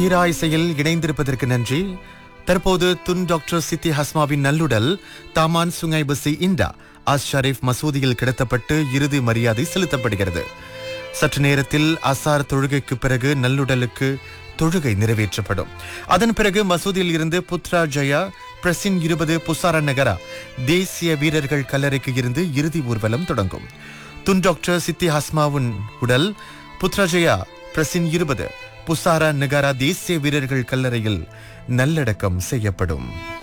தீரா இசையில் இணைந்திருப்பதற்கு நன்றி தற்போது துன் டாக்டர் சித்தி ஹஸ்மாவின் நல்லுடல் தாமான் சுங்கை பசி இண்டா அஸ் ஷரீப் மசூதியில் கிடத்தப்பட்டு இறுதி மரியாதை செலுத்தப்படுகிறது சற்று நேரத்தில் அசார் தொழுகைக்கு பிறகு நல்லுடலுக்கு தொழுகை நிறைவேற்றப்படும் அதன் பிறகு மசூதியில் இருந்து புத்ரா ஜயா பிரசின் இருபது புசார நகரா தேசிய வீரர்கள் கல்லறைக்கு இருந்து இறுதி ஊர்வலம் தொடங்கும் துன் டாக்டர் சித்தி ஹஸ்மாவின் உடல் புத்ராஜயா பிரசின் இருபது புசாரா நகரா தேசிய வீரர்கள் கல்லறையில் நல்லடக்கம் செய்யப்படும்